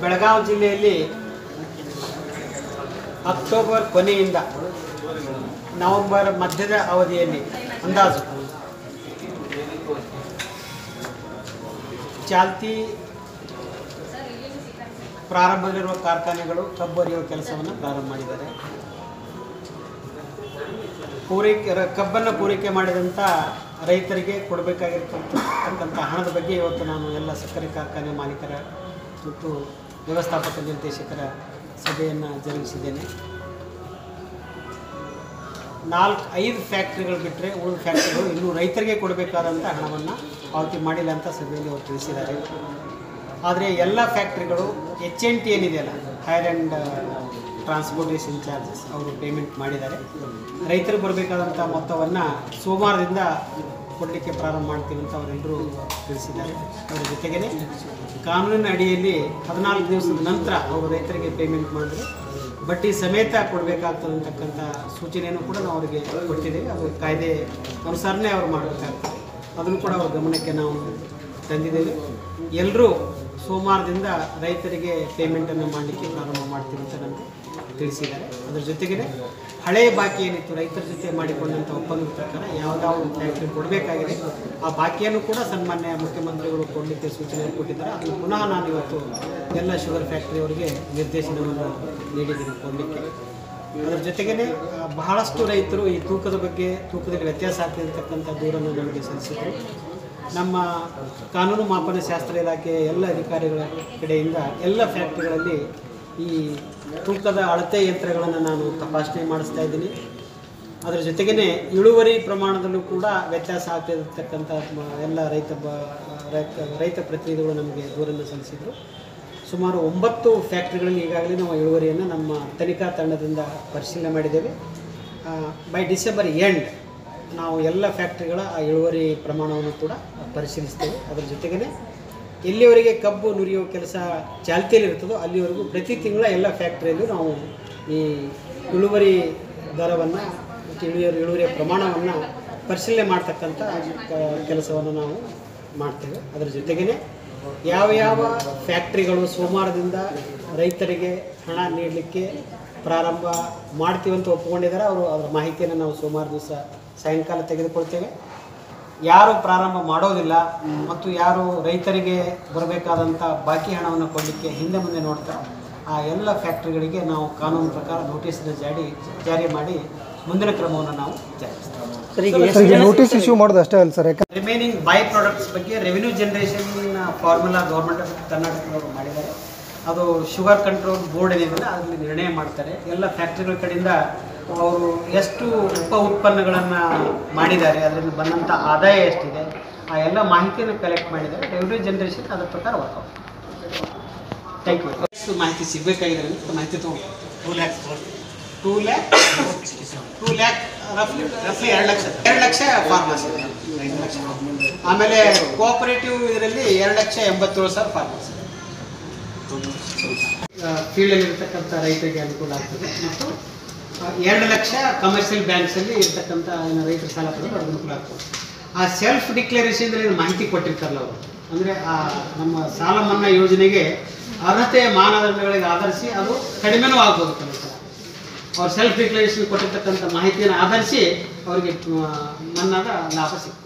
ಬೆಳಗಾವಿ ಜಿಲ್ಲೆಯಲ್ಲಿ October ಕೊನೆಯಿಂದ November ಮಧ್ಯದ ಅವಧಿಯಲ್ಲಿ ಅಂದಾಜು ಚಾಲ್ತಿ ಪ್ರಾರಂಭದಲ್ಲಿರುವ ಕಾರ್ಖಾನೆಗಳು ಕಬ್ಬು ಅರಿಯುವ ಕೆಲಸವನ್ನು ಪ್ರಾರಂಭ ಮಾಡಿದ್ದಾರೆ ಪೂರೈಕೆ ರ- ಕಬ್ಬನ್ನು ಪೂರೈಕೆ ಮಾಡಿದಂಥ ರೈತರಿಗೆ ಕೊಡಬೇಕಾಗಿರ್ತಕ್ಕಂಥ ಹಣದ ಬಗ್ಗೆ ಇವತ್ತು ನಾನು ಎಲ್ಲ ಸಕ್ಕರೆ ಕಾರ್ಖಾನೆ ಮಾಲೀಕರ ಮತ್ತು ವ್ಯವಸ್ಥಾಪಕ ನಿರ್ದೇಶಕರ ಸಭೆಯನ್ನು ಜರುಗಿಸಿದ್ದೇನೆ ನಾಲ್ಕು ಐದು ಫ್ಯಾಕ್ಟ್ರಿಗಳು ಬಿಟ್ಟರೆ ಉಳಿದ ಫ್ಯಾಕ್ಟ್ರಿಗಳು ಇನ್ನೂ ರೈತರಿಗೆ ಕೊಡಬೇಕಾದಂಥ ಹಣವನ್ನು ಪಾವತಿ ಮಾಡಿಲ್ಲ ಅಂತ ಸಭೆಯಲ್ಲಿ ಅವರು ತಿಳಿಸಿದ್ದಾರೆ ಆದರೆ ಎಲ್ಲ ಫ್ಯಾಕ್ಟ್ರಿಗಳು ಎಚ್ ಎನ್ ಟಿ ಏನಿದೆಯಲ್ಲ ಹೈರ್ ಆ್ಯಂಡ್ ಟ್ರಾನ್ಸ್ಪೋರ್ಟೇಷನ್ ಚಾರ್ಜಸ್ ಅವರು ಪೇಮೆಂಟ್ ಮಾಡಿದ್ದಾರೆ ರೈತರಿಗೆ ಬರಬೇಕಾದಂಥ ಮೊತ್ತವನ್ನು ಸೋಮವಾರದಿಂದ ಕೊಡಲಿಕ್ಕೆ ಪ್ರಾರಂಭ ಮಾಡ್ತೀವಿ ಅಂತ ಅವರೆಲ್ಲರೂ ತಿಳಿಸಿದ್ದಾರೆ ಅದರ ಜೊತೆಗೇ ಕಾನೂನಿನ ಅಡಿಯಲ್ಲಿ ಹದಿನಾಲ್ಕು ದಿವಸದ ನಂತರ ಅವರು ರೈತರಿಗೆ ಪೇಮೆಂಟ್ ಮಾಡಿದ್ರೆ ಬಡ್ಡಿ ಸಮೇತ ಕೊಡಬೇಕಾಗ್ತದೆ ಅಂತಕ್ಕಂಥ ಸೂಚನೆಯನ್ನು ಕೂಡ ನಾವು ಅವರಿಗೆ ಕೊಟ್ಟಿದ್ದೇವೆ ಅದು ಕಾಯ್ದೆ ಅನುಸಾರನೇ ಅವ್ರು ಮಾಡಬೇಕಾಗ್ತದೆ ಅದನ್ನು ಕೂಡ ಅವ್ರ ಗಮನಕ್ಕೆ ನಾವು ತಂದಿದ್ದೇವೆ ಎಲ್ಲರೂ ಸೋಮವಾರದಿಂದ ರೈತರಿಗೆ ಪೇಮೆಂಟನ್ನು ಮಾಡಲಿಕ್ಕೆ ಪ್ರಾರಂಭ ಮಾಡ್ತೀವಿ ಅಂತ ನಮಗೆ ತಿಳಿಸಿದ್ದಾರೆ ಅದರ ಜೊತೆಗೇ ಹಳೆಯ ಬಾಕಿ ಏನಿತ್ತು ರೈತರ ಜೊತೆ ಮಾಡಿಕೊಂಡಂಥ ಒಪ್ಪಂದದ ಪ್ರಕಾರ ಯಾವುದಾವ ಫ್ಯಾಕ್ಟ್ರಿ ಕೊಡಬೇಕಾಗಿದೆ ಆ ಬಾಕಿಯನ್ನು ಕೂಡ ಸನ್ಮಾನ್ಯ ಮುಖ್ಯಮಂತ್ರಿಗಳು ಕೊಡಲಿಕ್ಕೆ ಸೂಚನೆ ಕೊಟ್ಟಿದ್ದಾರೆ ಅದನ್ನು ಪುನಃ ನಾನು ಇವತ್ತು ಎಲ್ಲ ಶುಗರ್ ಫ್ಯಾಕ್ಟ್ರಿಯವರಿಗೆ ನಿರ್ದೇಶನವನ್ನು ನೀಡಿದ್ದೀನಿ ಕೊಡಲಿಕ್ಕೆ ಅದರ ಜೊತೆಗೇ ಬಹಳಷ್ಟು ರೈತರು ಈ ತೂಕದ ಬಗ್ಗೆ ತೂಕದಲ್ಲಿ ವ್ಯತ್ಯಾಸ ಆಗ್ತಿರ್ತಕ್ಕಂಥ ದೂರನ್ನು ನಮಗೆ ಸಲ್ಲಿಸಿದರು ನಮ್ಮ ಕಾನೂನು ಮಾಪನ ಶಾಸ್ತ್ರ ಇಲಾಖೆ ಎಲ್ಲ ಅಧಿಕಾರಿಗಳ ಕಡೆಯಿಂದ ಎಲ್ಲ ಫ್ಯಾಕ್ಟ್ರಿಗಳಲ್ಲಿ ಈ ತೂಕದ ಅಳತೆ ಯಂತ್ರಗಳನ್ನು ನಾನು ತಪಾಸಣೆ ಮಾಡಿಸ್ತಾ ಇದ್ದೀನಿ ಅದರ ಜೊತೆಗೇ ಇಳುವರಿ ಪ್ರಮಾಣದಲ್ಲೂ ಕೂಡ ವ್ಯತ್ಯಾಸ ಆಗ್ತಿರ್ತಕ್ಕಂಥ ಮ- ಎಲ್ಲ ರೈತ ಬ ರೈತ ರೈತ ಪ್ರತಿನಿಧಿಗಳು ನಮಗೆ ದೂರನ್ನು ಸಲ್ಲಿಸಿದರು ಸುಮಾರು ಒಂಬತ್ತು ಫ್ಯಾಕ್ಟ್ರಿಗಳಲ್ಲಿ ಈಗಾಗಲೇ ನಾವು ಇಳುವರಿಯನ್ನು ನಮ್ಮ ತನಿಖಾ ತಂಡದಿಂದ ಪರಿಶೀಲನೆ ಮಾಡಿದ್ದೇವೆ ಬೈ ಡಿಸೆಂಬರ್ ಎಂಡ್ ನಾವು ಎಲ್ಲ ಫ್ಯಾಕ್ಟ್ರಿಗಳ ಆ ಇಳುವರಿ ಪ್ರಮಾಣವನ್ನು ಕೂಡ ಪರಿಶೀಲಿಸ್ತೇವೆ ಅದರ ಜೊತೆಗೇ ಎಲ್ಲಿವರೆಗೆ ಕಬ್ಬು ನುರಿಯುವ ಕೆಲಸ ಚಾಲ್ತಿಯಲ್ಲಿರ್ತದೋ ಅಲ್ಲಿವರೆಗೂ ಪ್ರತಿ ತಿಂಗಳ ಎಲ್ಲ ಫ್ಯಾಕ್ಟ್ರಿಯಲ್ಲೂ ನಾವು ಈ ಇಳುವರಿ ದರವನ್ನು ಮತ್ತು ಇಳುವರಿ ಇಳುವರಿಯ ಪ್ರಮಾಣವನ್ನು ಪರಿಶೀಲನೆ ಮಾಡ್ತಕ್ಕಂಥ ಕೆಲಸವನ್ನು ನಾವು ಮಾಡ್ತೇವೆ ಅದರ ಜೊತೆಗೇ ಯಾವ ಯಾವ ಫ್ಯಾಕ್ಟ್ರಿಗಳು ಸೋಮವಾರದಿಂದ ರೈತರಿಗೆ ಹಣ ನೀಡಲಿಕ್ಕೆ ಪ್ರಾರಂಭ ಮಾಡ್ತೀವಿ ಅಂತ ಒಪ್ಪಿಕೊಂಡಿದ್ದಾರೆ ಅವರು ಅದರ ಮಾಹಿತಿಯನ್ನು ನಾವು ಸೋಮವಾರ ದಿವಸ ಸಾಯಂಕಾಲ ತೆಗೆದುಕೊಳ್ತೇವೆ ಯಾರು ಪ್ರಾರಂಭ ಮಾಡೋದಿಲ್ಲ ಮತ್ತು ಯಾರು ರೈತರಿಗೆ ಬರಬೇಕಾದಂಥ ಬಾಕಿ ಹಣವನ್ನು ಕೊಡಲಿಕ್ಕೆ ಹಿಂದೆ ಮುಂದೆ ನೋಡ್ತಾರೆ ಆ ಎಲ್ಲ ಫ್ಯಾಕ್ಟ್ರಿಗಳಿಗೆ ನಾವು ಕಾನೂನು ಪ್ರಕಾರ ನೋಟಿಸನ್ನು ಜಾರಿ ಜಾರಿ ಮಾಡಿ ಮುಂದಿನ ಕ್ರಮವನ್ನು ನಾವು ಜಾರಿಸ್ತೇವೆ ಸರ್ ಈಗ ನೋಟಿಸ್ ಇಶ್ಯೂ ಮಾಡೋದು ಅಷ್ಟೇ ಅಲ್ಲ ಸರ್ ಯಾಕಂದ್ರೆ ರಿಮೈನಿಂಗ್ ಬೈ ಪ್ರಾಡಕ್ಟ್ಸ್ ಬಗ್ಗೆ revenue generation formula government of ಕರ್ನಾಟಕದವರು ಮಾಡಿದ್ದಾರೆ ಅದು ಶುಗರ್ ಕಂಟ್ರೋಲ್ ಬೋರ್ಡ್ ಏನಿದೆ ಅದರಲ್ಲಿ ನಿರ್ಣಯ ಮಾಡ್ತಾರೆ ಎಲ್ಲ ಫ್ಯಾಕ್ಟ್ರಿಗಳ ಕಡೆಯಿಂದ ಅವರು ಎಷ್ಟು ಉಪ ಉತ್ಪನ್ನಗಳನ್ನು ಮಾಡಿದ್ದಾರೆ ಅದರಿಂದ ಬಂದಂಥ ಆದಾಯ ಎಷ್ಟಿದೆ ಆ ಎಲ್ಲ ಮಾಹಿತಿಯನ್ನು ಕಲೆಕ್ಟ್ ಮಾಡಿದ್ದಾರೆ ರೆವಿನ್ಯೂ ಜನರೇಷನ್ ಅದರ ಪ್ರಕಾರ ವರ್ಕೌಟ್ ಥ್ಯಾಂಕ್ ಯು ಎಷ್ಟು ಮಾಹಿತಿ ಸಿಗಬೇಕಾಗಿದೆ ಅಂತ ಮಾಹಿತಿ ತೊಗೊಂಡು two lakhs two lac two lac ರಫ್ಲಿ ರಫ್ಲಿ ಎರಡು ಲಕ್ಷ ಎರಡು ಲಕ್ಷ ಫಾರ್ಮರ್ಸ್ ಎರಡು ಲಕ್ಷ ಆಮೇಲೆ ಕೋಆಪರೇಟಿವ್ ಇದರಲ್ಲಿ ಎರಡು ಲಕ್ಷ ಎಂಬತ್ತೇಳು ಸಾವಿರ ಫಾರ್ಮರ್ಸ್ ಫೀಲ್ಡಲ್ಲಿ ಇರ್ತಕ್ಕಂಥ ರೈತರಿಗೆ ಅನುಕೂಲ ಆಗ್ತದೆ ಮತ್ತು ಆ, ಎರಡು ಲಕ್ಷ ಕಮರ್ಷಿಯಲ್ ಬ್ಯಾಂಕ್ಸಲ್ಲಿ ಇರ್ತಕ್ಕಂಥ ಏನು ರೈತರ ಸಾಲ ಪಡೆದು ಅವ್ರಿಗೆ ಅನುಕೂಲ ಆಗ್ತದೆ ಆ ಸೆಲ್ಫ್ ಡಿಕ್ಲರೇಷನ್ದಲ್ಲಿ ಮಾಹಿತಿ ಕೊಟ್ಟಿರ್ತಾರಲ್ಲ ಅವರು ಅಂದರೆ ಆ ನಮ್ಮ ಸಾಲ ಮನ್ನಾ ಯೋಜನೆಗೆ ಅರ್ಹತೆಯ ಮಾನದಂಡಗಳಿಗೆ ಆಧರಿಸಿ ಅದು ಕಡಿಮೆನೂ ಆಗ್ಬೋದು ಕೆಲವು ಸಲ ಅವ್ರು ಸೆಲ್ಫ್ ಡಿಕ್ಲರೇಷನ್ ಕೊಟ್ಟಿರ್ತಕ್ಕಂಥ ಮಾಹಿತಿಯನ್ನು ಆಧರಿಸಿ ಅವರಿಗೆ ಆ, ಮನ್ನಾದ ಲಾಭ ಸಿಗ್ತದೆ